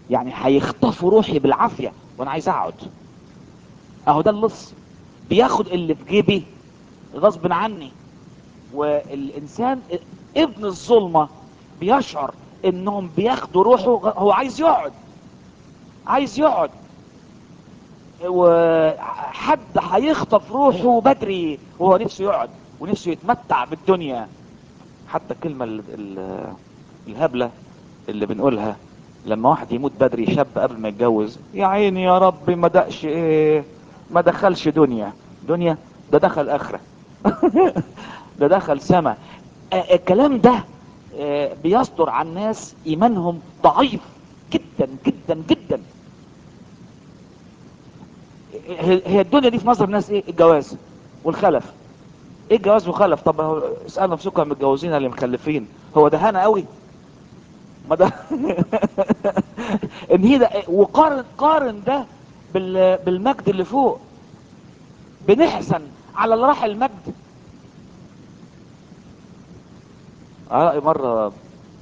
يعني هيخطفوا روحي بالعافيه وانا عايز اقعد اهو ده اللص بياخد اللي في جيبي غصب عني والانسان ابن الظلمه بيشعر انهم بياخدوا روحه هو عايز يقعد عايز يقعد وحد هيخطف روحه بدري وهو نفسه يقعد ونفسه يتمتع بالدنيا حتى الكلمة ال- ال- الهبلة اللي بنقولها لما واحد يموت بدري شاب قبل ما يتجوز يا عيني يا رب ما دقش ايه ما دخلش دنيا دنيا ده دخل اخرة ده دخل سما آه، الكلام ده آه، بيصدر عن ناس ايمانهم ضعيف جدا جدا جدا هي هي الدنيا دي في نظر الناس ايه الجواز والخلف ايه الجواز والخلف طب هو اسالوا نفسكم عن المتجوزين اللي مخلفين هو ده هنا قوي ما ده ان هي ده وقارن قارن ده بال بالمجد اللي فوق بنحزن على اللي راح المجد على مرة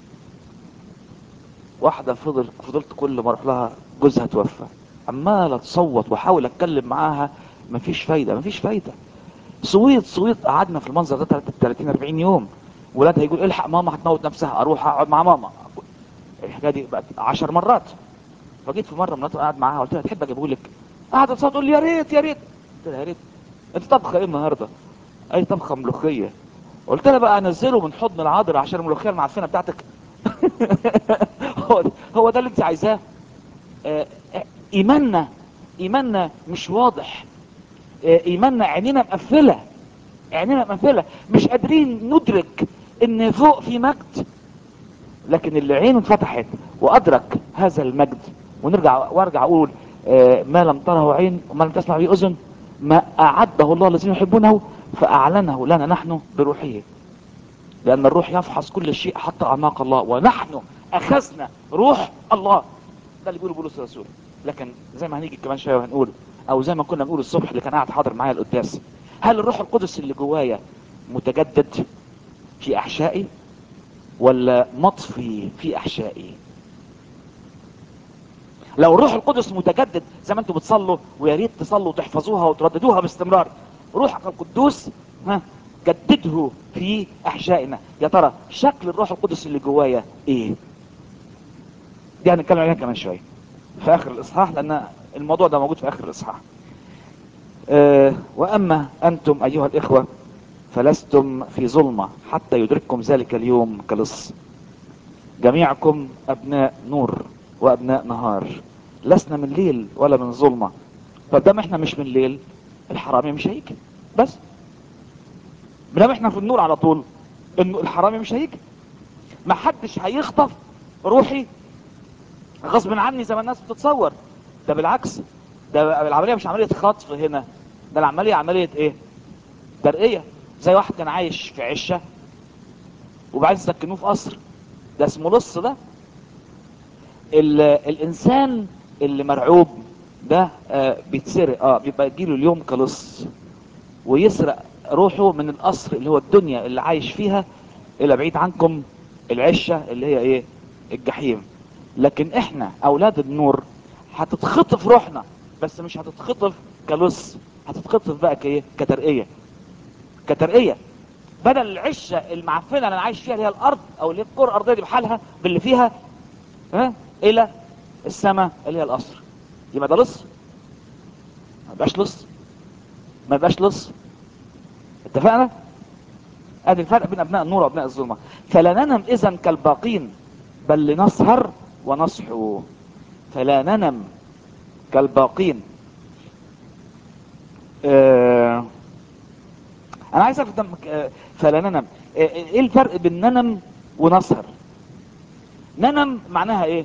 واحدة فضل فضلت كل ما اروح لها جوزها توفى عمالة تصوت واحاول اتكلم معاها مفيش فايدة مفيش فايدة صويت صويت قعدنا في المنظر ده 30 40 يوم ولادها يقول الحق ماما هتموت نفسها اروح اقعد مع ماما الحكايه دي بقت 10 مرات فجيت في مره مرات قاعد معاها قلت لها تحب اجيبه لك قعدت تصوت تقول لي يا ريت يا ريت قلت لها يا ريت انت طبخه ايه النهارده اي طبخه ملوخيه قلت لها بقى انزله من حضن العذراء عشان الملوخيه المعفنه بتاعتك هو ده هو ده اللي انت عايزاه آه، آه، ايماننا ايماننا مش واضح آه، ايماننا عينينا مقفله عينينا مقفله مش قادرين ندرك ان فوق في مجد لكن اللي عينه اتفتحت وادرك هذا المجد ونرجع وارجع اقول آه، ما لم تره عين وما لم تسمع به اذن ما اعده الله الذين يحبونه فاعلنه لنا نحن بروحه لان الروح يفحص كل شيء حتى اعماق الله ونحن اخذنا روح الله ده اللي بيقوله بولس الرسول لكن زي ما هنيجي كمان شويه وهنقول او زي ما كنا بنقول الصبح اللي كان قاعد حاضر معايا القداس هل الروح القدس اللي جوايا متجدد في احشائي ولا مطفي في احشائي لو الروح القدس متجدد زي ما انتم بتصلوا ويا ريت تصلوا وتحفظوها وترددوها باستمرار روحك القدوس ها جدده في احشائنا يا ترى شكل الروح القدس اللي جوايا ايه دي هنتكلم عليها كمان شويه في اخر الاصحاح لان الموضوع ده موجود في اخر الاصحاح أه واما انتم ايها الاخوه فلستم في ظلمه حتى يدرككم ذلك اليوم كلص جميعكم ابناء نور وابناء نهار لسنا من ليل ولا من ظلمه فدام احنا مش من ليل الحرامي مش هيجي بس مدام احنا في النور على طول انه الحرامي مش هيجي ما حدش هيخطف روحي غصب عني زي ما الناس بتتصور ده بالعكس ده العمليه مش عمليه خطف هنا ده العمليه عمليه ايه ترقيه زي واحد كان عايش في عشه وبعدين سكنوه في قصر ده اسمه لص ده ال- الانسان اللي مرعوب ده آه بيتسرق اه بيبقى يجيله اليوم كلص ويسرق روحه من القصر اللي هو الدنيا اللي عايش فيها الى بعيد عنكم العشه اللي هي ايه الجحيم لكن احنا اولاد النور هتتخطف روحنا بس مش هتتخطف كلص هتتخطف بقى كايه كترقيه كترقيه بدل العشه المعفنه اللي انا عايش فيها اللي هي الارض او اللي هي الكره الارضيه دي بحالها باللي فيها ها الى السماء اللي هي القصر يبقى ده لص ما يبقاش لص ما يبقاش لص اتفقنا ادي الفرق بين ابناء النور وابناء الظلمه فلا ننم اذا كالباقين بل لنسهر ونصحو فلا ننم كالباقين آه انا عايز اعرف دم- آه، فلا ننم آه، ايه الفرق بين ننم ونسهر ننم معناها ايه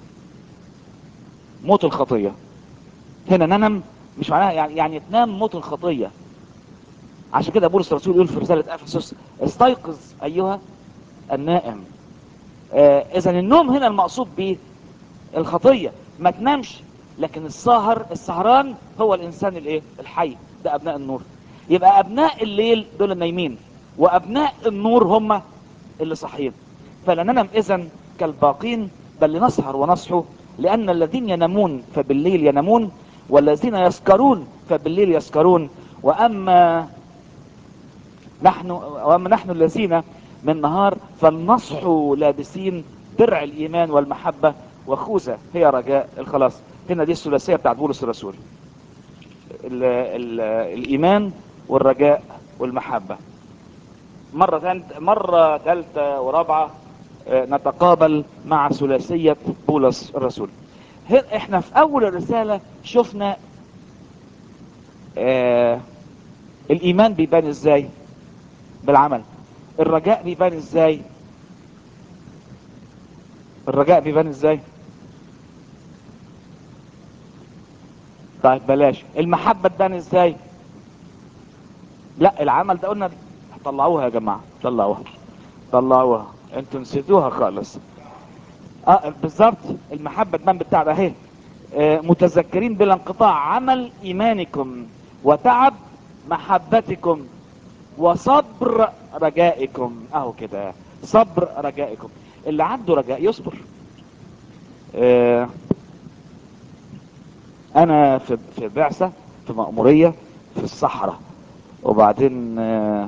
موت الخطيه هنا ننم مش معناها يعني يعني تنام موت الخطيه عشان كده بولس الرسول يقول في رساله افسس استيقظ ايها النائم آه اذا النوم هنا المقصود به الخطيه ما تنامش لكن السهر السهران هو الانسان الايه الحي ده ابناء النور يبقى ابناء الليل دول النايمين وابناء النور هم اللي صاحيين فلا ننم اذا كالباقين بل لنسهر ونصحو لان الذين ينامون فبالليل ينامون والذين يسكرون فبالليل يسكرون واما نحن واما نحن الذين من نهار فلنصحوا لابسين درع الايمان والمحبه وخوذه هي رجاء الخلاص هنا دي الثلاثيه بتاعت بولس الرسول ال ال الايمان والرجاء والمحبه مره ثالثه مره ثالثه ورابعه آه، نتقابل مع ثلاثيه بولس الرسول هنا احنا في اول الرساله شفنا آه الايمان بيبان ازاي بالعمل الرجاء بيبان ازاي الرجاء بيبان ازاي طيب بلاش المحبة تبان ازاي لا العمل ده قلنا طلعوها يا جماعة طلعوها طلعوها انتوا نسيتوها خالص اه بالظبط المحبة تبان بتاع ده اهي آه، متذكرين بلا انقطاع عمل ايمانكم وتعب محبتكم وصبر رجائكم اهو كده صبر رجائكم اللي عنده رجاء يصبر آه، انا في في بعثه في مأمورية في الصحراء وبعدين آه،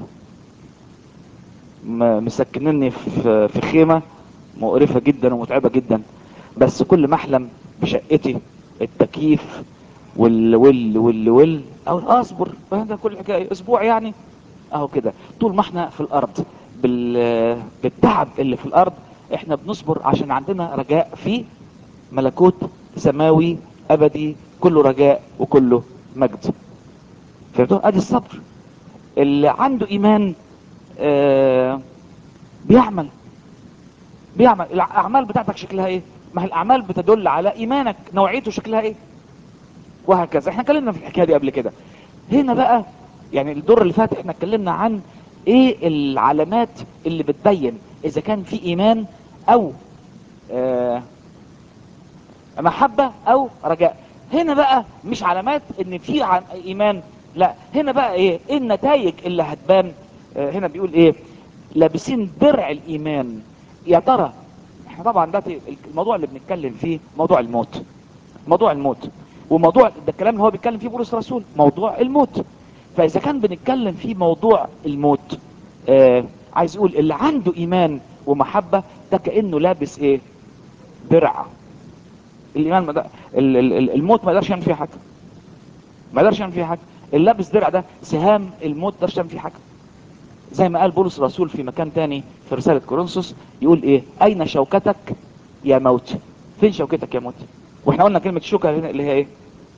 م- مسكنني في في خيمة مقرفة جدا ومتعبة جدا بس كل ما احلم بشقتي التكييف وال وال وال وال او اصبر ده كل حكاية اسبوع يعني اهو كده طول ما احنا في الارض بال بالتعب اللي في الارض احنا بنصبر عشان عندنا رجاء في ملكوت سماوي ابدي كله رجاء وكله مجد فهمتوا ادي الصبر اللي عنده ايمان آه بيعمل بيعمل الاعمال بتاعتك شكلها ايه ما هي الاعمال بتدل على ايمانك نوعيته شكلها ايه وهكذا احنا اتكلمنا في الحكايه دي قبل كده هنا بقى يعني الدور اللي فات احنا اتكلمنا عن ايه العلامات اللي بتبين اذا كان في ايمان او آه محبة او رجاء هنا بقى مش علامات ان في ع- ايمان لا هنا بقى ايه ايه النتائج اللي هتبان آه هنا بيقول ايه لابسين درع الايمان يا ترى احنا طبعا ده الموضوع اللي بنتكلم فيه موضوع الموت موضوع الموت وموضوع ده الكلام اللي هو بيتكلم فيه بولس الرسول موضوع الموت فاذا كان بنتكلم في موضوع الموت آه عايز يقول اللي عنده ايمان ومحبة ده كأنه لابس ايه درع الايمان ما ده ال- ال- ال- الموت ما يقدرش يعمل فيه حاجه ما يقدرش يعمل فيه حاجه اللي لابس درع ده سهام الموت ما يقدرش يعمل فيه حاجه زي ما قال بولس الرسول في مكان تاني في رساله كورنثوس يقول ايه اين شوكتك يا موت فين شوكتك يا موت واحنا قلنا كلمه شوكه هنا اللي هي ايه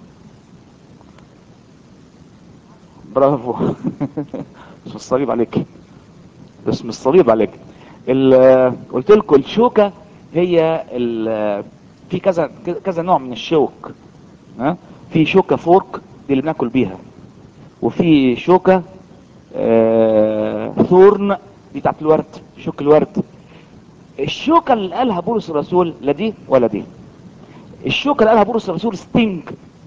برافو اسم الصليب عليك اسم الصليب عليك ال- قلت لكم الشوكه هي ال- في كذا كذا نوع من الشوك ها في شوكه فورك دي اللي بناكل بيها وفي شوكه آه ثورن دي بتاعت الورد شوك الورد الشوكه اللي قالها بولس الرسول لا دي ولا دي الشوكه اللي قالها بولس الرسول ستينج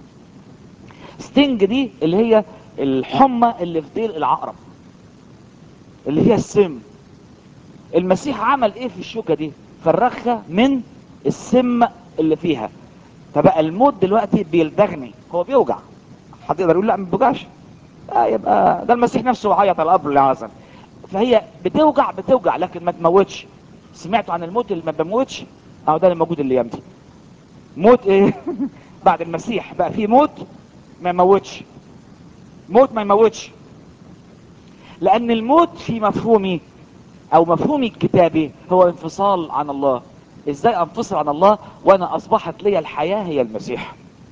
ستينج دي اللي هي الحمى اللي في ديل العقرب اللي فيها السم المسيح عمل ايه في الشوكه دي فرخها من السم اللي فيها فبقى الموت دلوقتي بيلدغني هو بيوجع حد يقدر يقول لا ما بيوجعش آه يبقى ده المسيح نفسه عيط على القبر اللي عزم فهي بتوجع بتوجع لكن ما تموتش سمعتوا عن الموت اللي ما بيموتش اهو ده اللي موجود الايام دي موت ايه بعد المسيح بقى في موت ما يموتش موت ما يموتش لان الموت في مفهومي او مفهومي الكتابي هو انفصال عن الله ازاي انفصل عن الله وانا اصبحت لي الحياة هي المسيح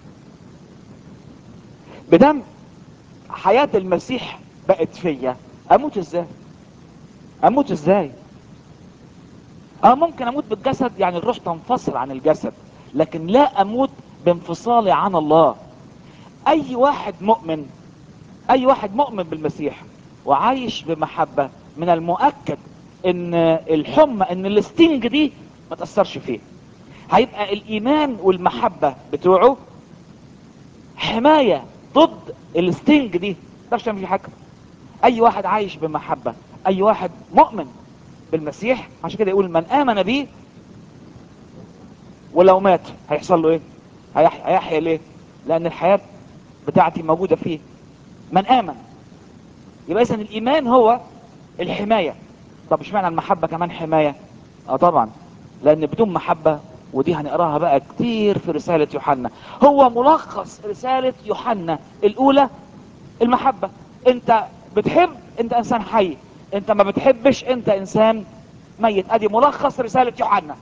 بدم حياة المسيح بقت فيا اموت ازاي اموت ازاي اه ممكن اموت بالجسد يعني الروح تنفصل عن الجسد لكن لا اموت بانفصالي عن الله اي واحد مؤمن اي واحد مؤمن بالمسيح وعايش بمحبة من المؤكد ان الحمى ان الستينج دي ما تأثرش فيه هيبقى الايمان والمحبة بتوعه حماية ضد الستينج دي ما تقدرش تعمل فيه حاجة اي واحد عايش بمحبة اي واحد مؤمن بالمسيح عشان كده يقول من امن بي ولو مات هيحصل له ايه هيح- هيحيا ليه لان الحياة بتاعتي موجودة فيه من امن يبقى اذا الايمان هو الحماية طب مش معنى المحبة كمان حماية اه طبعا لان بدون محبة ودي هنقراها بقى كتير في رسالة يوحنا هو ملخص رسالة يوحنا الاولى المحبة انت بتحب انت انسان حي انت ما بتحبش انت انسان ميت ادي ملخص رسالة يوحنا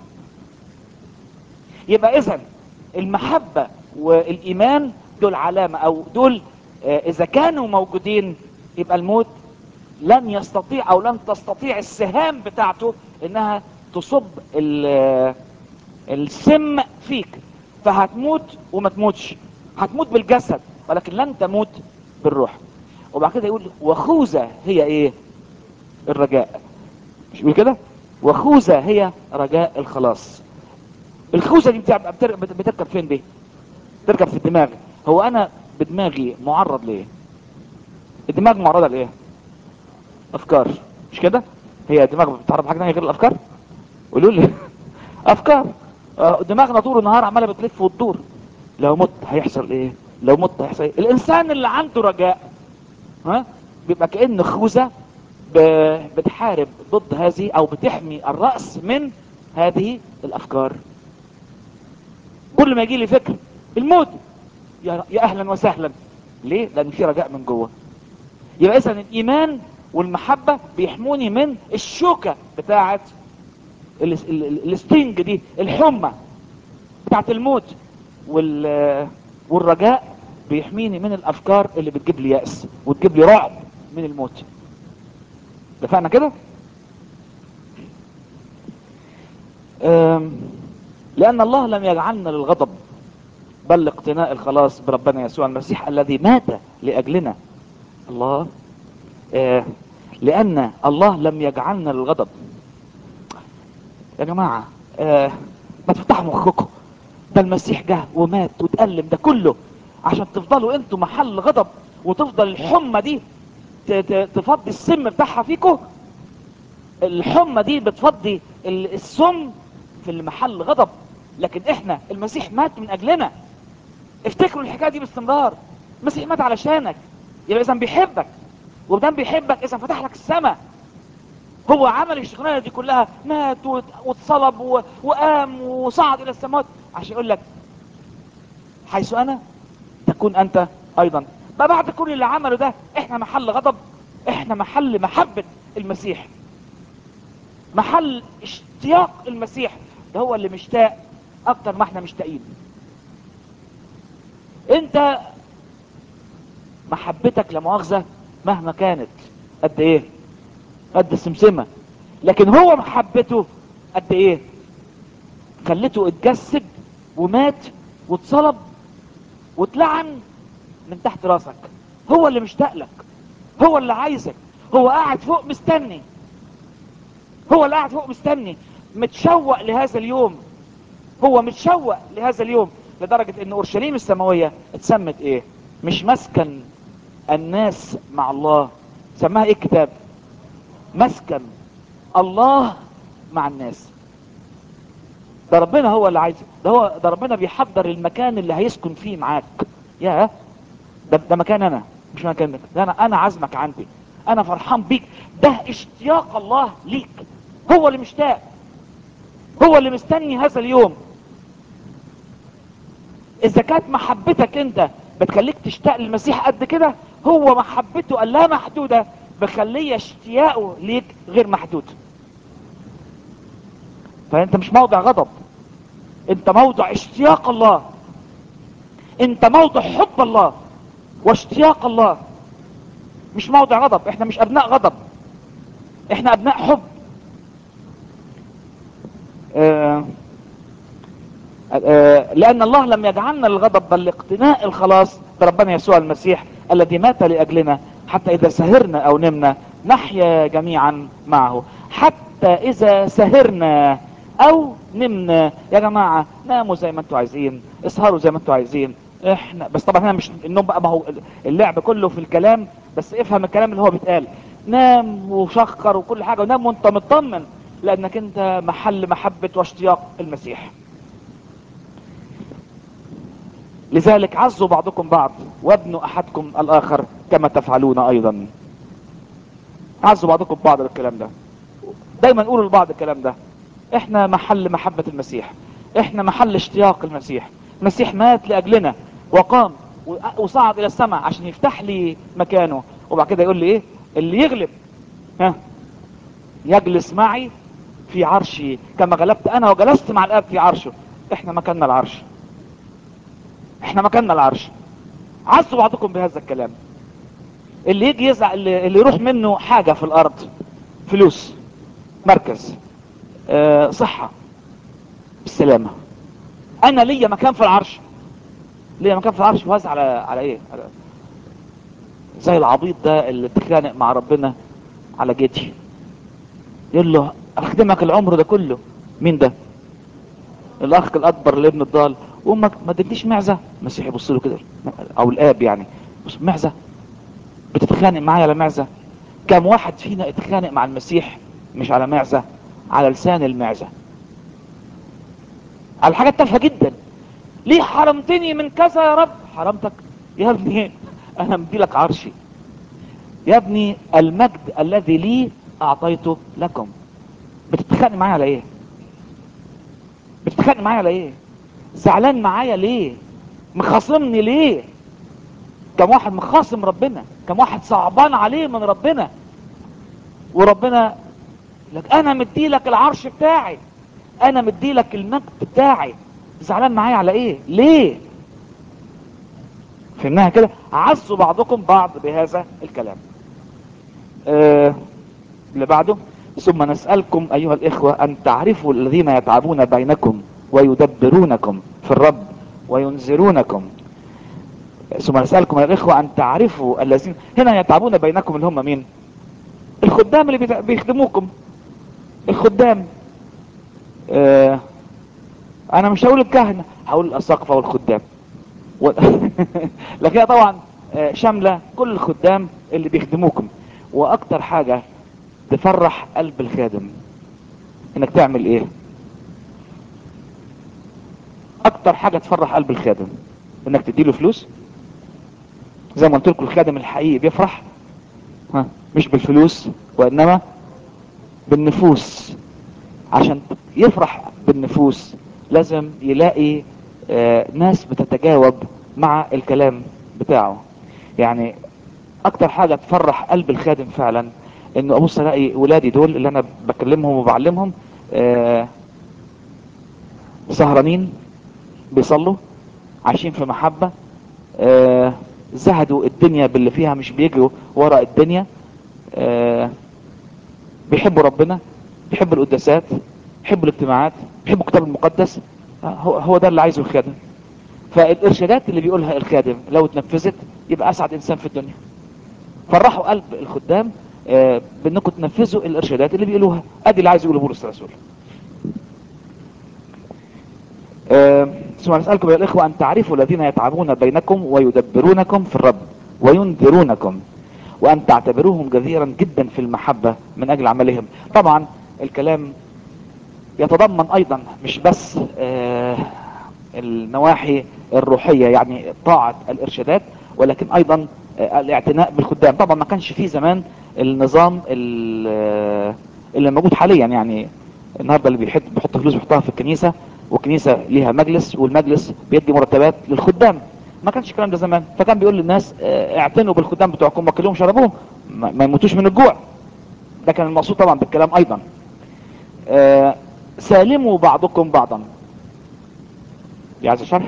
يبقى اذا المحبة والايمان دول علامة او دول آه، اذا كانوا موجودين يبقى الموت لن يستطيع او لن تستطيع السهام بتاعته انها تصب ال- السم فيك فهتموت وما تموتش هتموت بالجسد ولكن لن تموت بالروح وبعد كده يقول وخوذة هي ايه الرجاء مش بيقول كده وخوذة هي رجاء الخلاص الخوذة دي بتبقى بتر- بت- بتركب فين دي تركب في الدماغ هو انا بدماغي معرض ليه الدماغ معرضة لايه افكار مش كده هي الدماغ بتعرض حاجة تانية غير الافكار قولوا لي افكار آه، دماغنا طول النهار عماله بتلف وتدور لو مت هيحصل ايه لو مت هيحصل ايه الانسان اللي عنده رجاء ها بيبقى كأن خوذة ب- بتحارب ضد هذه او بتحمي الرأس من هذه الافكار كل ما يجي لي فكر الموت يا يا اهلا وسهلا ليه لان في رجاء من جوه يبقى اذا الايمان والمحبة بيحموني من الشوكة بتاعت ال- ال- ال- الستينج دي الحمى بتاعت الموت وال والرجاء بيحميني من الافكار اللي بتجيب لي يأس وتجيب لي رعب من الموت اتفقنا كده أم، لان الله لم يجعلنا للغضب بل لاقتناء الخلاص بربنا يسوع المسيح الذي مات لاجلنا الله آه، لان الله لم يجعلنا للغضب يا جماعة آه ما تفتحوا مخكم ده المسيح جه ومات واتألم ده كله عشان تفضلوا انتوا محل غضب وتفضل الحمى دي ت- ت- تفضي السم بتاعها فيكم الحمى دي بتفضي ال- السم في المحل غضب لكن احنا المسيح مات من اجلنا افتكروا الحكايه دي باستمرار المسيح مات علشانك يبقى اذا بيحبك وبدام بيحبك اذا فتح لك السماء هو عمل الشغلانه دي كلها مات وات- واتصلب و- وقام وصعد الى السماوات عشان يقول لك حيث انا تكون انت ايضا بقى بعد كل اللي عمله ده احنا محل غضب احنا محل محبة المسيح محل اشتياق المسيح ده هو اللي مشتاق اكتر ما احنا مشتاقين انت محبتك لمؤاخذة مهما كانت قد ايه قد السمسمة لكن هو محبته قد ايه خلته اتجسد ومات واتصلب واتلعن من تحت راسك هو اللي مشتاق لك هو اللي عايزك هو قاعد فوق مستني هو اللي قاعد فوق مستني متشوق لهذا اليوم هو متشوق لهذا اليوم لدرجة ان اورشليم السماوية اتسمت ايه مش مسكن الناس مع الله سماها ايه الكتاب مسكن الله مع الناس ده ربنا هو اللي عايز ده هو ده ربنا بيحضر المكان اللي هيسكن فيه معاك يا ده, ده مكان انا مش مكانك ده انا انا عازمك عندي انا فرحان بيك ده اشتياق الله ليك هو اللي مشتاق هو اللي مستني هذا اليوم اذا كانت محبتك انت بتخليك تشتاق للمسيح قد كده هو محبته اللا محدودة بخليه اشتياقه ليك غير محدود فانت مش موضع غضب انت موضع اشتياق الله انت موضع حب الله واشتياق الله مش موضع غضب احنا مش ابناء غضب احنا ابناء حب آه آه لان الله لم يجعلنا للغضب بل لاقتناء الخلاص بربنا يسوع المسيح الذي مات لاجلنا حتى اذا سهرنا او نمنا نحيا جميعا معه حتى اذا سهرنا او نمنا يا جماعة ناموا زي ما انتوا عايزين اسهروا زي ما انتوا عايزين احنا بس طبعا هنا مش النوم بقى ما هو اللعب كله في الكلام بس افهم الكلام اللي هو بيتقال نام وشخر وكل حاجة ونام وانت مطمن لانك انت محل محبة واشتياق المسيح لذلك عزوا بعضكم بعض وابنوا احدكم الاخر كما تفعلون ايضا عزوا بعضكم بعض بالكلام ده دايما نقول لبعض الكلام ده احنا محل محبة المسيح احنا محل اشتياق المسيح المسيح مات لاجلنا وقام وصعد الى السماء عشان يفتح لي مكانه وبعد كده يقول لي ايه اللي يغلب ها يجلس معي في عرشي كما غلبت انا وجلست مع الاب في عرشه احنا مكاننا العرش احنا مكاننا العرش عزوا بعضكم بهذا الكلام اللي يجي يزعل اللي, اللي يروح منه حاجة في الارض فلوس مركز اه صحة بالسلامة انا ليا مكان في العرش ليا مكان في العرش وهذا على على ايه على زي العبيط ده اللي اتخانق مع ربنا على جدي يقول له اخدمك العمر ده كله مين ده الاخ الاكبر لابن الضال امك ما ادتنيش معزه المسيح يبص له كده او الاب يعني بص معزه بتتخانق معايا على معزه كم واحد فينا اتخانق مع المسيح مش على معزه على لسان المعزه على حاجات تافهه جدا ليه حرمتني من كذا يا رب حرمتك يا ابني انا مديلك عرشي يا ابني المجد الذي لي اعطيته لكم بتتخانق معايا على ايه بتتخانق معايا على ايه زعلان معايا ليه مخاصمني ليه كم واحد مخاصم ربنا كم واحد صعبان عليه من ربنا وربنا لك انا مديلك العرش بتاعي انا مديلك المجد بتاعي زعلان معايا على ايه ليه فهمناها كده عزوا بعضكم بعض بهذا الكلام آه اللي بعده ثم نسألكم أيها الإخوة أن تعرفوا الذين يتعبون بينكم ويدبرونكم في الرب وينذرونكم ثم نسألكم أيها الإخوة أن تعرفوا الذين هنا يتعبون بينكم اللي هم مين الخدام اللي بيخدموكم الخدام آه أنا مش هقول الكهنة هقول الأساقفة والخدام و... لكن طبعا آه شاملة كل الخدام اللي بيخدموكم وأكتر حاجة تفرح قلب الخادم انك تعمل ايه اكتر حاجة تفرح قلب الخادم انك تديله فلوس زي ما قلت لكم الخادم الحقيقي بيفرح ها مش بالفلوس وانما بالنفوس عشان يفرح بالنفوس لازم يلاقي آه ناس بتتجاوب مع الكلام بتاعه يعني اكتر حاجة تفرح قلب الخادم فعلا انه ابص الاقي ولادي دول اللي انا بكلمهم وبعلمهم آه سهرانين بيصلوا عايشين في محبة آه زهدوا الدنيا باللي فيها مش بيجروا ورا الدنيا آه بيحبوا ربنا بيحبوا القداسات بيحبوا الاجتماعات بيحبوا الكتاب المقدس هو, هو ده اللي عايزه الخادم فالارشادات اللي بيقولها الخادم لو اتنفذت يبقى اسعد انسان في الدنيا فرحوا قلب الخدام آه بانكم تنفذوا الارشادات اللي بيقولوها ادي اللي عايز يقوله بولس الرسول آه ثم نسألكم يا الإخوة أن تعرفوا الذين يتعبون بينكم ويدبرونكم في الرب وينذرونكم وأن تعتبروهم جديرا جدا في المحبة من أجل عملهم طبعا الكلام يتضمن أيضا مش بس آه النواحي الروحية يعني طاعة الإرشادات ولكن أيضا الاعتناء بالخدام طبعا ما كانش فيه زمان النظام اللي موجود حاليا يعني النهارده اللي بيحط بيحط فلوس بيحطها في الكنيسه والكنيسه ليها مجلس والمجلس بيدي مرتبات للخدام ما كانش الكلام ده زمان فكان بيقول للناس اعتنوا بالخدام بتوعكم وكلهم شربوهم ما يموتوش من الجوع ده كان المقصود طبعا بالكلام ايضا سالموا بعضكم بعضا عايز شرح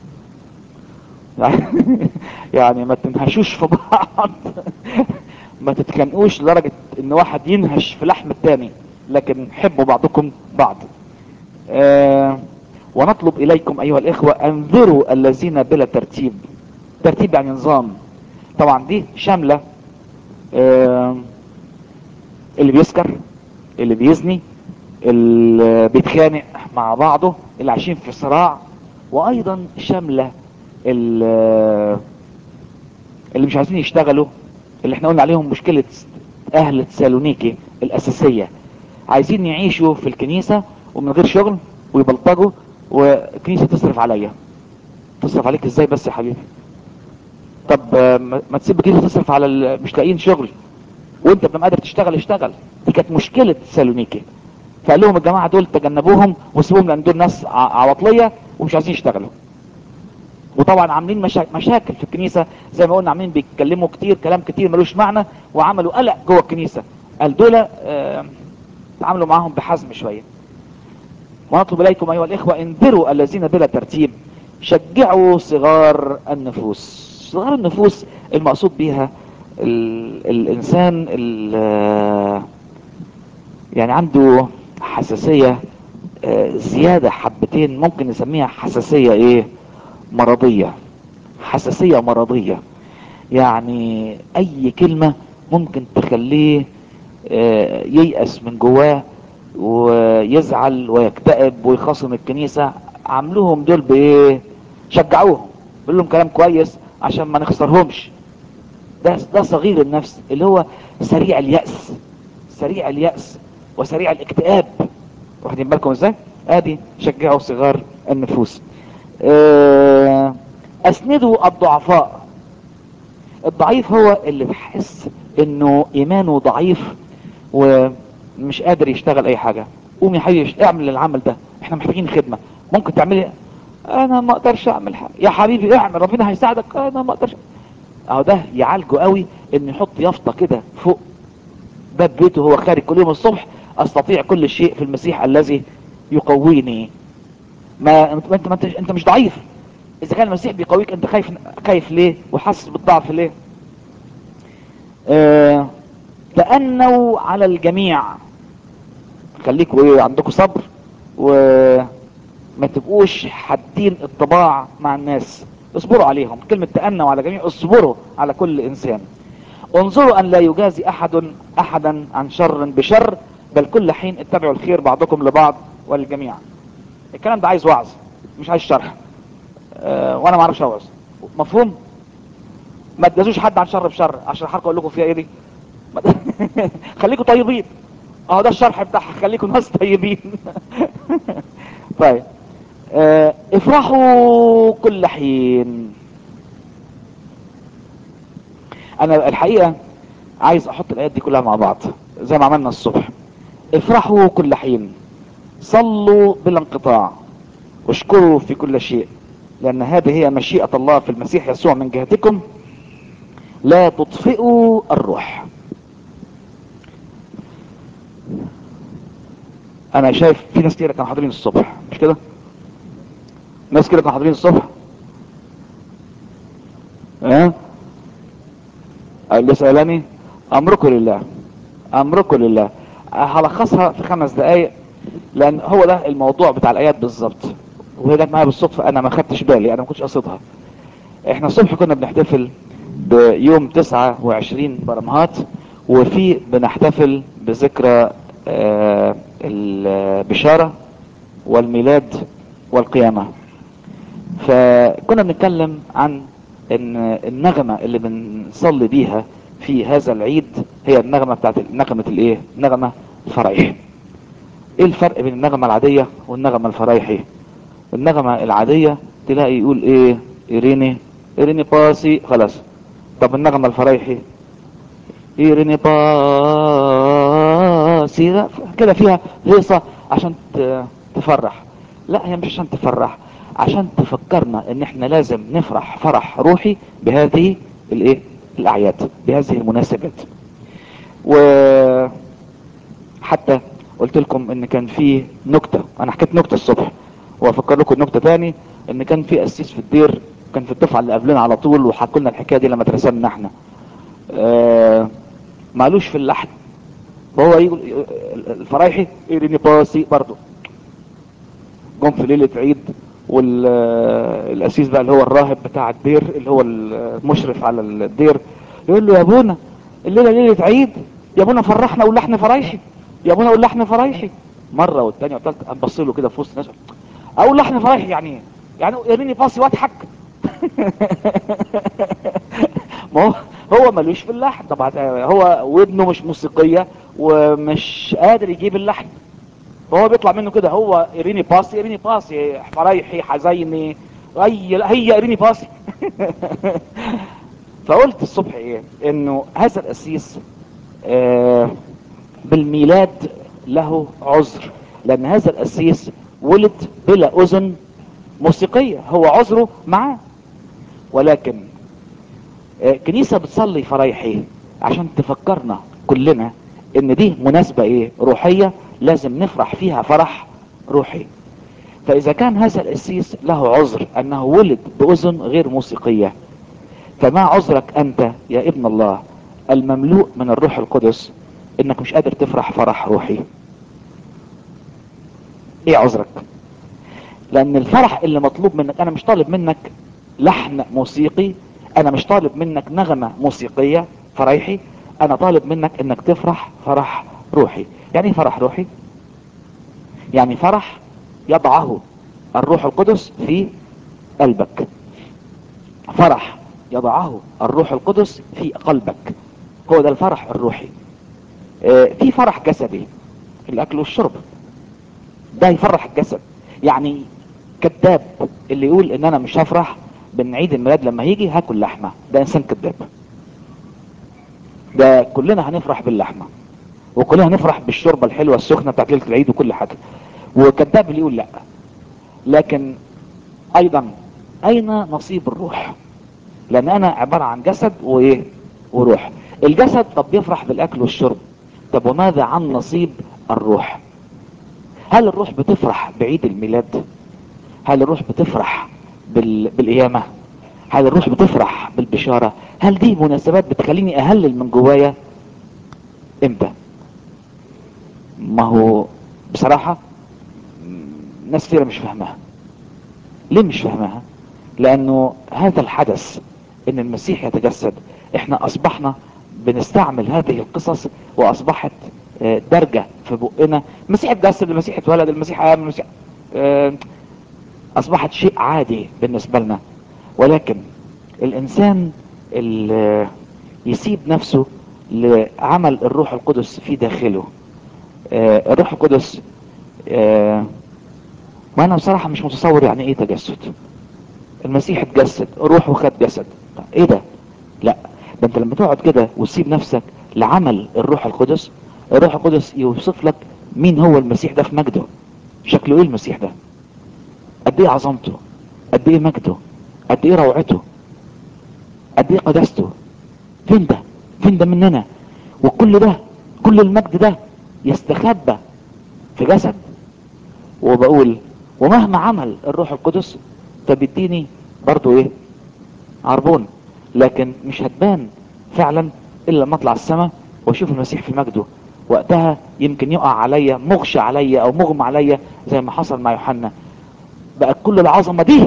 يعني ما تنهشوش في بعض ما تتخانقوش لدرجة ان واحد ينهش في لحم التاني لكن حبوا بعضكم بعض آه ونطلب اليكم ايها الاخوة انذروا الذين بلا ترتيب ترتيب يعني نظام طبعا دي شاملة آه اللي بيسكر اللي بيزني اللي بيتخانق مع بعضه اللي عايشين في صراع وايضا شاملة اللي مش عايزين يشتغلوا اللي احنا قلنا عليهم مشكلة اهل تسالونيكي الاساسية عايزين يعيشوا في الكنيسة ومن غير شغل ويبلطجوا والكنيسة تصرف عليا تصرف عليك ازاي بس يا حبيبي طب آه، ما ما تسيب كده تصرف على ال- مش لاقيين شغل وانت ابن قادر تشتغل اشتغل دي كانت مشكله سالونيكي فقال لهم الجماعه دول تجنبوهم وسيبوهم لان دول ناس ع- عواطليه ومش عايزين يشتغلوا وطبعا عاملين مشا... مشاكل في الكنيسه زي ما قلنا عاملين بيتكلموا كتير كلام كتير ملوش معنى وعملوا قلق جوه الكنيسه قال دول آه، تعاملوا معاهم بحزم شويه ونطلب اليكم ايها الاخوه انذروا الذين بلا ترتيب شجعوا صغار النفوس صغار النفوس المقصود بيها ال... الانسان ال... يعني عنده حساسيه آه، زياده حبتين ممكن نسميها حساسيه ايه مرضيه حساسيه مرضيه يعني اي كلمه ممكن تخليه آه، ييأس من جواه ويزعل ويكتئب ويخاصم الكنيسة عاملوهم دول بايه شجعوهم بيقول لهم كلام كويس عشان ما نخسرهمش ده ده صغير النفس اللي هو سريع اليأس سريع اليأس وسريع الاكتئاب واخدين بالكم ازاي ادي شجعوا صغار النفوس آه، اسندوا الضعفاء الضعيف هو اللي بيحس انه ايمانه ضعيف ومش قادر يشتغل اي حاجة قوم يا حبيبي اعمل العمل ده احنا محتاجين خدمة ممكن تعملي انا ما اقدرش اعمل حاجة يا حبيبي اعمل ربنا هيساعدك انا ما اقدرش اهو ده يعالجه قوي ان يحط يافطة كده فوق باب بيته وهو خارج كل يوم الصبح استطيع كل شيء في المسيح الذي يقويني ما انت ما انت, ما انت, انت مش ضعيف اذا كان المسيح بيقويك انت خايف خايف ليه وحاسس بالضعف ليه آه تأنوا على الجميع خليكوا ايه عندكم صبر وما تبقوش حادين الطباع مع الناس اصبروا عليهم كلمة تأنوا على الجميع اصبروا على كل انسان انظروا ان لا يجازي احد احدا عن شر بشر بل كل حين اتبعوا الخير بعضكم لبعض وللجميع الكلام ده عايز وعظ مش عايز شرح أه وانا ما اعرفش اوعظ مفهوم ما تجازوش حد عن شر بشر عشان الحلقه اقول لكم فيها ايه دي خليكم طيبين اه ده الشرح بتاعها خليكم ناس طيبين طيب أه افرحوا كل حين انا الحقيقة عايز احط الايات دي كلها مع بعض زي ما عملنا الصبح افرحوا كل حين صلوا بلا انقطاع واشكروا في كل شيء لان هذه هي مشيئة الله في المسيح يسوع من جهتكم لا تطفئوا الروح انا شايف في ناس كتير كانوا حاضرين الصبح مش كده ناس كده كانوا حاضرين الصبح اه اللي سألني امركم لله امركم لله هلخصها في خمس دقايق لان هو ده الموضوع بتاع الايات بالظبط وهي جت معايا بالصدفه انا ما خدتش بالي انا ما كنتش قصدها احنا الصبح كنا بنحتفل بيوم 29 برمهات وفي بنحتفل بذكرى آه البشارة والميلاد والقيامة فكنا بنتكلم عن ان النغمة اللي بنصلي بيها في هذا العيد هي النغمة بتاعت نغمة الايه نغمة الفرايح ايه الفرق بين النغمة العادية والنغمة الفرايحي النغمة العادية تلاقي يقول ايه ايريني ايريني باسي خلاص طب النغمة الفرايحي ايريني باسي كده فيها هيصة عشان تفرح لا هي مش عشان تفرح عشان تفكرنا ان احنا لازم نفرح فرح روحي بهذه الايه الاعياد بهذه المناسبات وحتى قلت لكم ان كان في نكتة انا حكيت نكتة الصبح وافكر لكم نكتة تاني ان كان في قسيس في الدير كان في الدفعة اللي قبلنا على طول وحكوا لنا الحكاية دي لما اترسمنا احنا آه معلوش في اللحن وهو يقول الفرايحي ايريني باسي برضه جم في ليلة عيد والقسيس بقى اللي هو الراهب بتاع الدير اللي هو المشرف على الدير يقول له يا ابونا الليلة ليلة عيد يا ابونا فرحنا واللحن فرايحي يا ابونا واللحن فرايحي مرة والتانية والتالتة قام بص له كده في وسط الناس اقول لحن فرايحي يعني ايه يعني اريني باسي واضحك ما هو هو ملوش في اللحن طبعا هو ودنه مش موسيقية ومش قادر يجيب اللحن فهو بيطلع منه كده هو اريني باسي اريني باسي فرايحي حزيني هي هي اريني باصي فقلت الصبح ايه انه هذا القسيس آه بالميلاد له عذر لان هذا القسيس ولد بلا اذن موسيقية هو عذره معاه ولكن آه كنيسة بتصلي فرايحي عشان تفكرنا كلنا ان دي مناسبة ايه روحية لازم نفرح فيها فرح روحي فاذا كان هذا القسيس له عذر انه ولد باذن غير موسيقية فما عذرك انت يا ابن الله المملوء من الروح القدس انك مش قادر تفرح فرح روحي ايه عذرك لان الفرح اللي مطلوب منك انا مش طالب منك لحن موسيقي انا مش طالب منك نغمة موسيقية فرايحي انا طالب منك انك تفرح فرح روحي يعني ايه فرح روحي يعني فرح يضعه الروح القدس في قلبك فرح يضعه الروح القدس في قلبك هو ده الفرح الروحي اه في فرح جسدي الاكل والشرب ده يفرح الجسد يعني كذاب اللي يقول ان انا مش هفرح بان عيد الميلاد لما يجي هاكل لحمه ده انسان كذاب ده كلنا هنفرح باللحمه وكلنا هنفرح بالشوربه الحلوه السخنه بتاعت ليله العيد وكل حاجه وكذاب اللي يقول لا لكن ايضا اين نصيب الروح لان انا عبارة عن جسد وايه وروح الجسد طب بيفرح بالاكل والشرب طب وماذا عن نصيب الروح هل الروح بتفرح بعيد الميلاد هل الروح بتفرح بال... بالقيامة هل الروح بتفرح بالبشارة هل دي مناسبات بتخليني اهلل من جوايا امتى ما هو بصراحة ناس كتير مش فاهمها ليه مش فاهمها لانه هذا الحدث ان المسيح يتجسد احنا اصبحنا بنستعمل هذه القصص واصبحت درجة في بقنا المسيح اتجسد المسيح اتولد المسيح قام المسيح اصبحت شيء عادي بالنسبة لنا ولكن الانسان اللي يسيب نفسه لعمل الروح القدس في داخله الروح القدس ما انا بصراحة مش متصور يعني ايه تجسد المسيح اتجسد روحه خد جسد ايه ده لا ده انت لما تقعد كده وتسيب نفسك لعمل الروح القدس الروح القدس يوصف لك مين هو المسيح ده في مجده شكله ايه المسيح ده قد ايه عظمته قد ايه مجده قد ايه روعته قد ايه قداسته فين ده فين ده مننا وكل ده كل المجد ده يستخبى في جسد وبقول ومهما عمل الروح القدس فبيديني برضو ايه عربون لكن مش هتبان فعلا الا لما اطلع السماء واشوف المسيح في مجده وقتها يمكن يقع عليا مغشى عليا او مغمى عليا زي ما حصل مع يوحنا بقى كل العظمة دي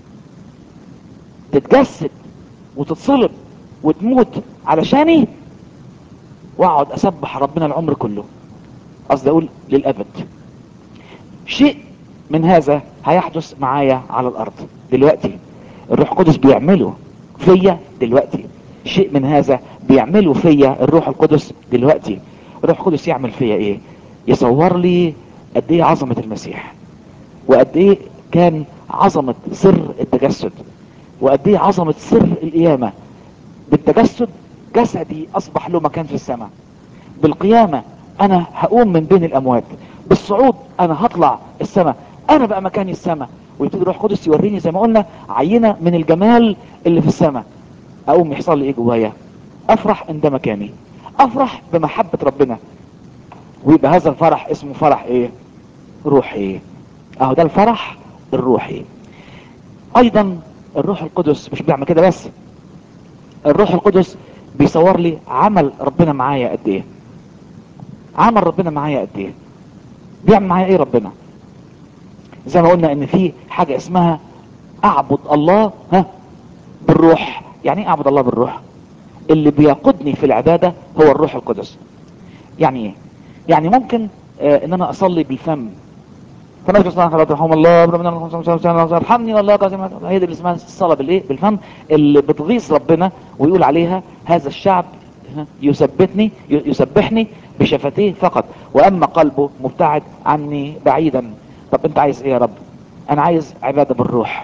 تتجسد وتتصلب وتموت علشاني واقعد اسبح ربنا العمر كله قصدي اقول للابد شيء من هذا هيحدث معايا على الارض دلوقتي الروح القدس بيعمله فيا دلوقتي شيء من هذا بيعمله فيا الروح القدس دلوقتي الروح القدس يعمل فيا ايه يصور لي قد ايه عظمة المسيح وقد ايه كان عظمة سر التجسد وقد ايه عظمة سر القيامة بالتجسد جسدي اصبح له مكان في السماء بالقيامة انا هقوم من بين الاموات بالصعود انا هطلع السماء انا بقى مكاني السماء ويبتدي الروح القدس يوريني زي ما قلنا عينة من الجمال اللي في السماء اقوم يحصل لي ايه جوايا افرح ان ده مكاني افرح بمحبة ربنا ويبقى هذا الفرح اسمه فرح ايه روحي اهو ده الفرح الروحي ايضا الروح القدس مش بيعمل كده بس الروح القدس بيصور لي عمل ربنا معايا قد ايه عمل ربنا معايا قد ايه بيعمل معايا ايه ربنا زي ما قلنا ان في حاجة اسمها اعبد الله ها بالروح يعني ايه اعبد الله بالروح اللي بيقودني في العبادة هو الروح القدس يعني ايه يعني ممكن آه ان انا اصلي بالفم فنجد صلاة الله رحمه الله ارحمني والله قاسم هي دي اللي اسمها الصلاة بالايه بالفم اللي بتغيظ ربنا ويقول عليها هذا الشعب يثبتني يسبحني بشفتيه فقط واما قلبه مبتعد عني بعيدا طب انت عايز ايه يا رب انا عايز عبادة بالروح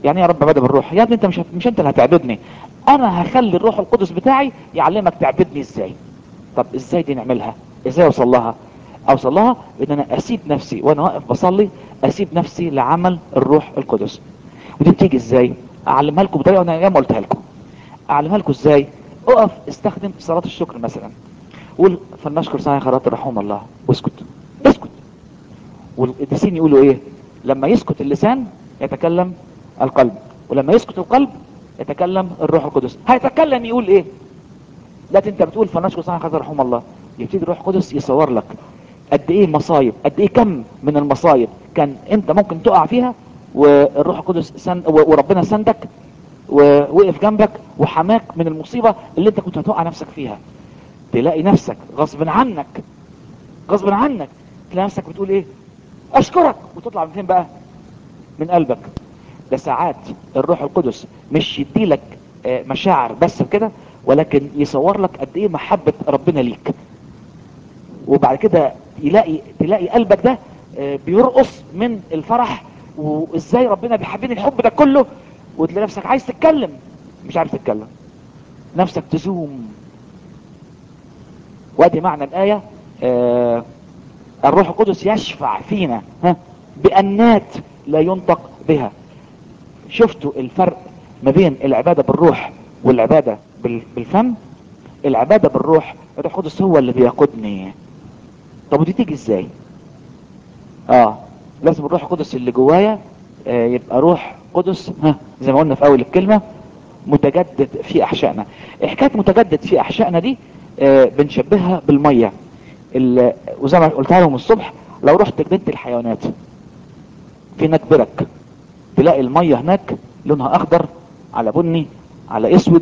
يعني إيه يا رب عباده بالروح يا ابني انت مش هت- مش انت اللي هتعبدني انا هخلي الروح القدس بتاعي يعلمك تعبدني ازاي طب ازاي دي نعملها ازاي اوصل لها اوصل لها ان انا اسيب نفسي وانا واقف بصلي اسيب نفسي لعمل الروح القدس ودي بتيجي ازاي اعلمها لكم بطريقه انا ياما قلتها لكم اعلمها لكم ازاي اقف استخدم صلاه الشكر مثلا قول فلنشكر سنة خيرات رحوم الله واسكت اسكت والقديسين يقولوا ايه لما يسكت اللسان يتكلم القلب ولما يسكت القلب يتكلم الروح القدس هيتكلم يقول ايه لا انت بتقول فلنشكر سنة خيرات رحوم الله يبتدي الروح القدس يصور لك قد ايه مصايب قد ايه كم من المصايب كان انت ممكن تقع فيها والروح القدس سن و- وربنا سندك ووقف جنبك وحماك من المصيبة اللي انت كنت هتوقع نفسك فيها تلاقي نفسك غصب عنك غصب عنك تلاقي نفسك بتقول ايه اشكرك وتطلع من فين بقى من قلبك ده ساعات الروح القدس مش يديلك آه، مشاعر بس كده ولكن يصور لك قد ايه محبة ربنا ليك وبعد كده يلاقي تلاقي قلبك ده آه، بيرقص من الفرح وازاي ربنا بيحبني الحب ده كله وتلاقي نفسك عايز تتكلم مش عارف تتكلم نفسك تزوم وادي معنى الآية آه الروح القدس يشفع فينا ها بأنات لا ينطق بها شفتوا الفرق ما بين العبادة بالروح والعبادة بال- بالفم العبادة بالروح الروح القدس هو اللي بيقودني طب ودي تيجي ازاي اه لازم الروح القدس اللي جوايا آه يبقى روح قدس ها زي ما قلنا في اول الكلمة متجدد في احشائنا حكايه متجدد في احشائنا دي آه، بنشبهها بالميه ال- وزي ما قلتها لهم الصبح لو رحت جنينه الحيوانات في هناك برك تلاقي الميه هناك لونها اخضر على بني على اسود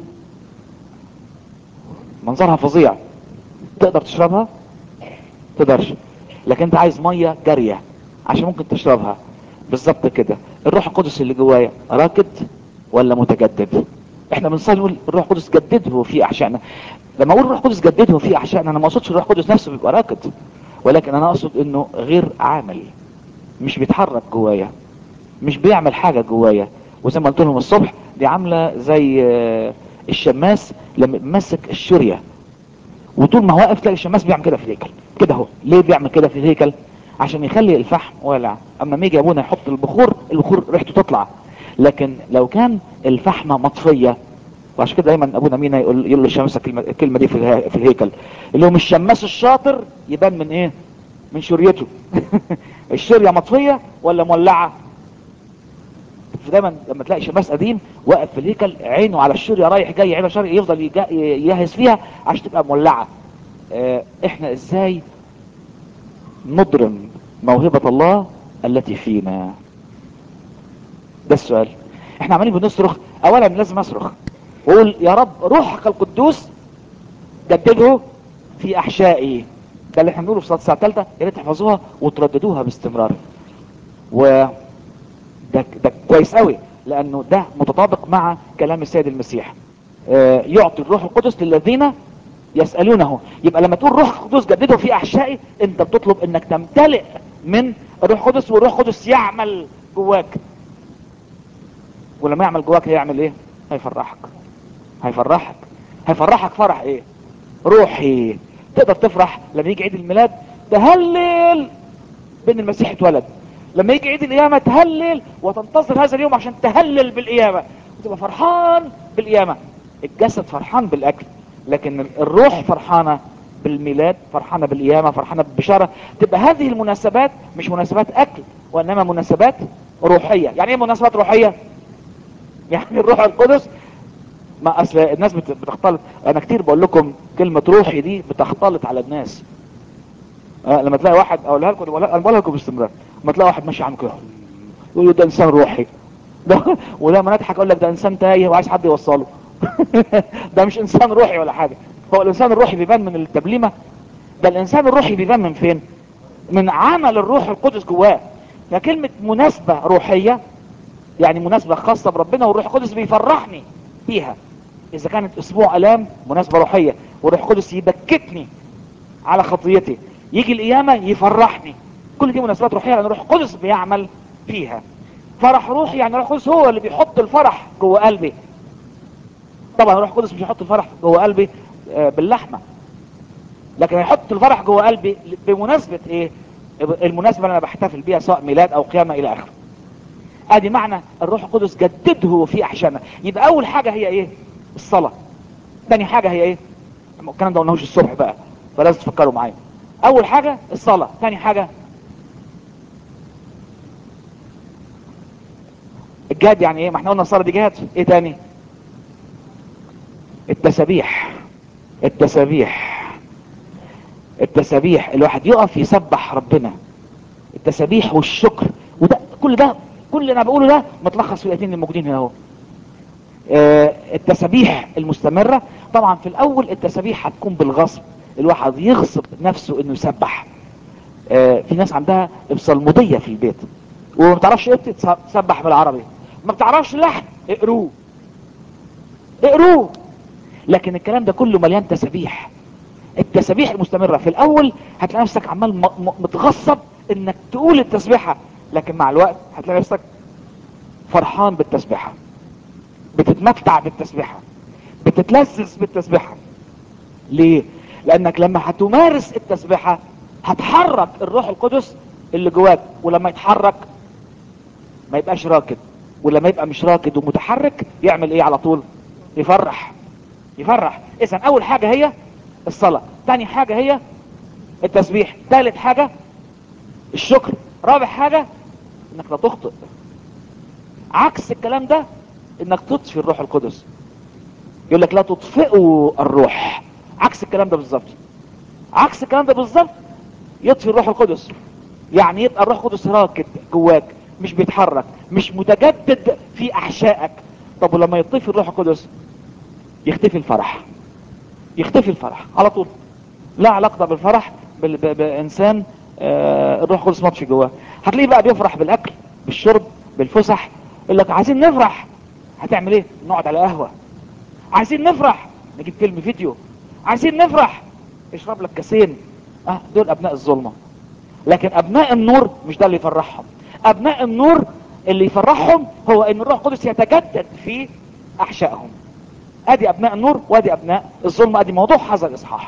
منظرها فظيع تقدر تشربها تقدرش لكن انت عايز ميه جاريه عشان ممكن تشربها بالظبط كده الروح القدس اللي جوايا راكد ولا متجدد احنا بنصلي نقول الروح القدس جدده في احشائنا لما اقول الروح القدس جدده في احشائنا انا ما اقصدش الروح القدس نفسه بيبقى راكد ولكن انا اقصد انه غير عامل مش بيتحرك جوايا مش بيعمل حاجه جوايا وزي ما قلت لهم الصبح دي عامله زي آه، الشماس لما ماسك الشوريه وطول ما هو واقف تلاقي الشماس بيعمل كده في الهيكل كده اهو ليه بيعمل كده في الهيكل عشان يخلي الفحم ولع اما ما يجي ابونا يحط البخور البخور ريحته تطلع لكن لو كان الفحمه مطفيه وعشان كده دايما ابونا مينا يقول يقول للشمس الكلمه الكلمه دي في اله- في الهيكل اللي هو مش الشماس الشاطر يبان من ايه من شريته الشريه مطفيه ولا مولعه دايما لما تلاقي شماس قديم واقف في الهيكل عينه على الشريه رايح جاي عينه شريه يفضل يجا- يجهز فيها عشان تبقى مولعه آه، احنا ازاي نضرم موهبة الله التي فينا ده السؤال احنا عمالين بنصرخ اولا لازم اصرخ واقول يا رب روحك القدوس جدده في احشائي ده اللي احنا بنقوله في صلاه الساعه الثالثه يا ريت تحفظوها وترددوها باستمرار و ده ده كويس قوي لانه ده متطابق مع كلام السيد المسيح آه، يعطي الروح القدس للذين يسألونه يبقى لما تقول روح القدس جدده في احشائي انت بتطلب انك تمتلئ من الروح القدس والروح القدس يعمل جواك ولما يعمل جواك هيعمل ايه هيفرحك هيفرحك هيفرحك فرح ايه روحي تقدر تفرح لما يجي عيد الميلاد تهلل بان المسيح اتولد لما يجي عيد القيامة تهلل وتنتظر هذا اليوم عشان تهلل بالقيامة وتبقى فرحان بالقيامة الجسد فرحان بالاكل لكن الروح فرحانة بالميلاد فرحانة بالقيامة فرحانة بالبشارة تبقى هذه المناسبات مش مناسبات اكل وانما مناسبات روحية يعني ايه مناسبات روحية يعني الروح القدس ما اصل الناس بت- بتختلط انا كتير بقول لكم كلمة روحي دي بتختلط على الناس آه لما تلاقي واحد اقولها لكم ولا- انا بقولها لكم باستمرار لما تلاقي واحد ماشي عامل كده يقول له ده انسان روحي ده ولما نضحك اقول لك ده انسان تايه وعايز حد يوصله ده مش انسان روحي ولا حاجه هو الانسان الروحي بيبان من التبليمه ده الانسان الروحي بيبان من فين من عمل الروح القدس جواه فكلمه مناسبه روحيه يعني مناسبه خاصه بربنا والروح القدس بيفرحني بيها اذا كانت اسبوع الام مناسبه روحيه والروح القدس يبكتني على خطيتي يجي القيامة يفرحني كل دي مناسبات روحية لأن الروح القدس بيعمل فيها فرح روحي يعني الروح القدس هو اللي بيحط الفرح جوه قلبي طبعا الروح القدس مش هيحط الفرح جوه قلبي آه، باللحمه لكن هيحط الفرح جوه قلبي بمناسبه ايه المناسبه اللي انا بحتفل بيها سواء ميلاد او قيامه الى اخره ادي معنى الروح القدس جدده في احشائنا يبقى اول حاجه هي ايه الصلاه تاني حاجه هي ايه الكلام ده قلناهوش الصبح بقى فلازم تفكروا معايا اول حاجه الصلاه تاني حاجه الجهاد يعني ايه ما احنا قلنا الصلاه دي جهاد ايه تاني التسابيح التسابيح التسابيح الواحد يقف يسبح ربنا التسابيح والشكر وده كل ده كل اللي انا بقوله ده متلخص في الاثنين الموجودين هنا اهو آه، التسابيح المستمرة طبعا في الاول التسابيح هتكون بالغصب الواحد يغصب نفسه انه يسبح آه، في ناس عندها ابصالمودية في البيت وما بتعرفش ايه تسبح بالعربي ما بتعرفش لحن اقروه اقروه لكن الكلام ده كله مليان تسابيح التسابيح المستمرة في الاول هتلاقي نفسك عمال م- م- متغصب انك تقول التسبيحة لكن مع الوقت هتلاقي نفسك فرحان بالتسبيحة بتتمتع بالتسبيحة بتتلذذ بالتسبيحة ليه لانك لما هتمارس التسبيحة هتحرك الروح القدس اللي جواك ولما يتحرك ما يبقاش راكد ولما يبقى مش راكد ومتحرك يعمل ايه على طول يفرح يفرح اذا اول حاجة هي الصلاة تاني حاجة هي التسبيح ثالث حاجة الشكر رابع حاجة انك لا تخطئ عكس الكلام ده انك تطفي الروح القدس يقول لك لا تطفئوا الروح عكس الكلام ده بالظبط عكس الكلام ده بالظبط يطفي الروح القدس يعني يبقى الروح القدس راكد جواك مش بيتحرك مش متجدد في احشائك طب ولما يطفي الروح القدس يختفي الفرح يختفي الفرح على طول لا علاقة بالفرح بال- ب- بانسان آه، الروح القدس مطفي جواه هتلاقيه بقى بيفرح بالاكل بالشرب بالفسح يقول لك عايزين نفرح هتعمل ايه نقعد على قهوة عايزين نفرح نجيب فيلم فيديو عايزين نفرح اشرب لك كاسين اه دول ابناء الظلمه لكن ابناء النور مش ده اللي يفرحهم ابناء النور اللي يفرحهم هو ان الروح القدس يتجدد في احشائهم ادي ابناء النور وادي ابناء الظلمه ادي موضوع هذا الاصحاح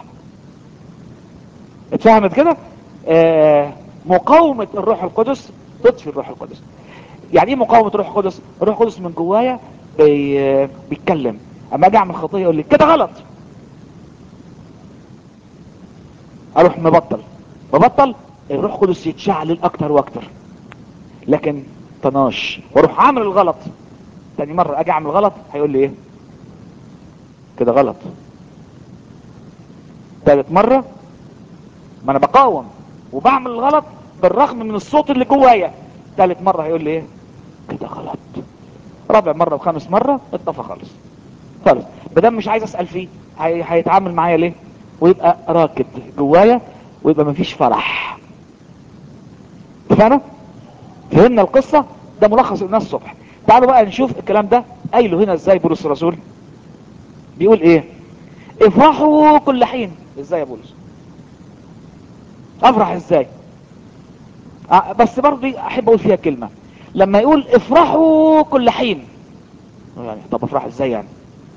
اتفهمت كده آه مقاومه الروح القدس تطفي الروح القدس يعني ايه مقاومه الروح القدس الروح القدس من جوايا بي... بيتكلم اما اجي اعمل خطيه يقول لي كده غلط اروح مبطل ببطل الروح القدس يتشعلل اكتر واكتر لكن طناش واروح عامل الغلط تاني مرة اجي اعمل غلط هيقول لي ايه كده غلط تالت مرة ما انا بقاوم وبعمل الغلط بالرغم من الصوت اللي جوايا تالت مرة هيقول لي ايه كده غلط رابع مرة وخامس مرة اتطفى خالص خالص بدل مش عايز اسأل فيه هي... هيتعامل معايا ليه ويبقى راكد جوايا ويبقى مفيش فرح اتفقنا فهمنا القصة ده ملخص الناس الصبح تعالوا بقى نشوف الكلام ده قايله هنا ازاي بولس الرسول بيقول ايه افرحوا كل حين ازاي يا بولس افرح ازاي آه، بس برضه احب اقول فيها كلمة لما يقول افرحوا كل حين يعني طب افرح ازاي يعني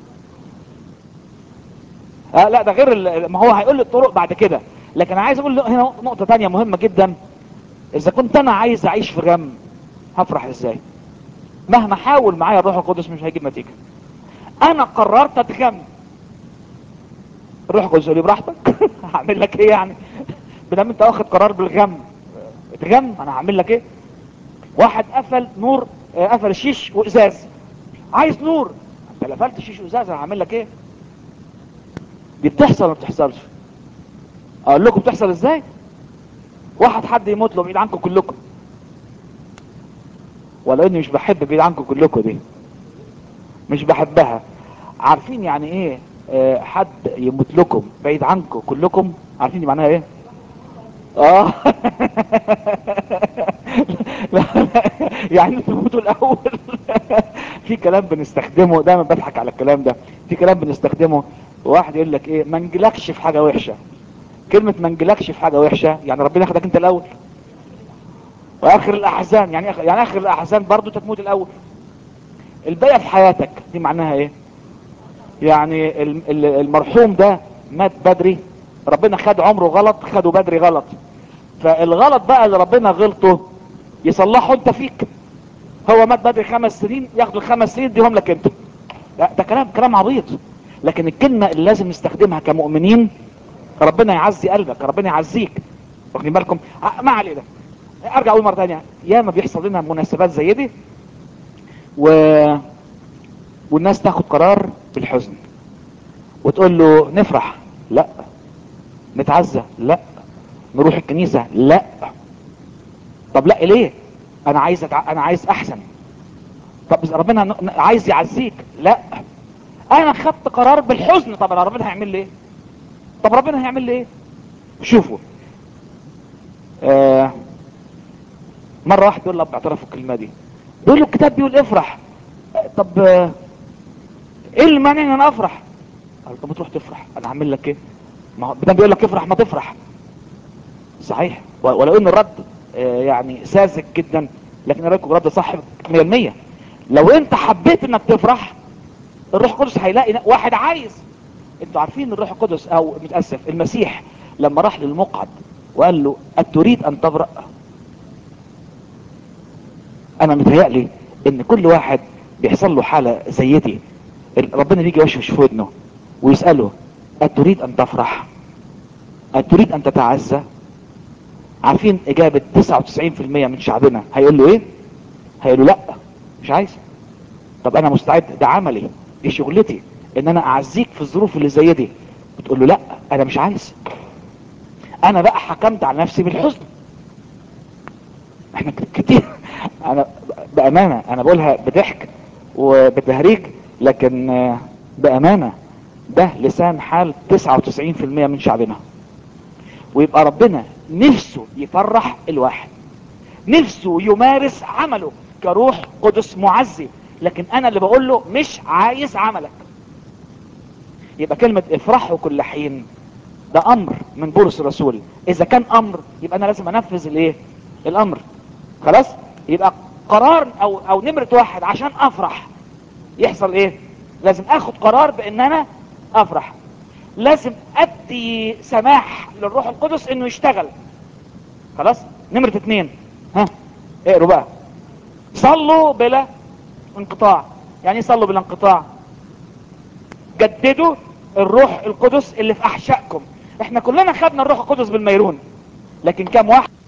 آه لا ده غير ال- ما هو هيقول لي الطرق بعد كده لكن عايز اقول له هنا نقطة تانية مهمة جدا اذا كنت انا عايز اعيش في غم هفرح ازاي مهما حاول معايا الروح القدس مش هيجيب نتيجة انا قررت اتغم الروح القدس يقول لي براحتك هعمل لك ايه يعني بدل انت واخد قرار بالغم اتغم انا هعمل لك ايه واحد قفل نور آه، قفل الشيش وازاز عايز نور انت قفلت الشيش وازاز انا هعمل لك ايه دي بتحصل ولا ما بتحصلش اقول لكم بتحصل ازاي واحد حد يموت له بعيد عنكم كلكم ولو اني مش بحب بعيد عنكم كلكم دي مش بحبها عارفين يعني ايه آه، حد يموت لكم بعيد عنكم كلكم عارفين دي معناها ايه اه لا لا يعني انتوا تموتوا الاول في كلام بنستخدمه دايما بضحك على الكلام ده في كلام بنستخدمه واحد يقول لك ايه ما نجلكش في حاجه وحشه كلمه ما نجلكش في حاجه وحشه يعني ربنا ياخدك انت الاول واخر الاحزان يعني آخر يعني اخر الاحزان برضو تتموت الاول الباقي في حياتك دي معناها ايه يعني ال- ال- المرحوم ده مات بدري ربنا خد عمره غلط خده بدري غلط فالغلط بقى اللي ربنا غلطه يصلحه انت فيك هو مات بدري خمس سنين ياخد الخمس سنين ديهم لك انت لا ده كلام كلام عبيط لكن الكلمة اللي لازم نستخدمها كمؤمنين ربنا يعزي قلبك ربنا يعزيك واخدين بالكم ع- ما علينا ارجع اقول مرة تانية ياما بيحصل لنا مناسبات زي دي و... والناس تاخد قرار بالحزن وتقول له نفرح لا نتعزى لا نروح الكنيسة لا طب لا ليه انا عايز أتع... انا عايز احسن طب ربنا ن- ن- عايز يعزيك لا انا خدت قرار بالحزن طب ربنا هيعمل لي ايه طب ربنا هيعمل لي ايه شوفوا آه مرة واحد يقول لأب اعترفوا الكلمة دي بيقول له الكتاب بيقول افرح آه، طب آه، ايه اللي مانع ان انا افرح قال طب ما تروح تفرح انا هعمل لك ايه ما هو ده بيقول لك افرح ما تفرح صحيح و- ولو ان الرد آه، يعني ساذج جدا لكن رايكم رد صح 100% لو انت حبيت انك تفرح الروح القدس هيلاقي ن- واحد عايز انتوا عارفين الروح القدس او متاسف المسيح لما راح للمقعد وقال له اتريد ان تبرأ انا متهيألي ان كل واحد بيحصل له حالة زي دي ال- ربنا بيجي يوشوش في ودنه ويسأله اتريد ان تفرح اتريد ان تتعزى عارفين اجابة 99% من شعبنا هيقول له ايه هيقول له لا مش عايز طب انا مستعد ده عملي دي شغلتي ان انا اعزيك في الظروف اللي زي دي بتقول له لا انا مش عايز انا بقى حكمت على نفسي بالحزن احنا ك- كتير انا بامانه انا بقولها بضحك وبتهريج لكن آه، بامانه ده لسان حال 99% من شعبنا ويبقى ربنا نفسه يفرح الواحد نفسه يمارس عمله كروح قدس معزي لكن انا اللي بقول له مش عايز عملك يبقى كلمة افرحوا كل حين ده امر من بولس الرسول اذا كان امر يبقى انا لازم انفذ الايه الامر خلاص يبقى قرار او او نمرة واحد عشان افرح يحصل ايه لازم اخد قرار بان انا افرح لازم ادي سماح للروح القدس انه يشتغل خلاص نمرة اتنين ها اقروا بقى صلوا بلا انقطاع يعني ايه صلوا بلا انقطاع جددوا الروح القدس اللي في احشائكم احنا كلنا خدنا الروح القدس بالميرون لكن كم واحد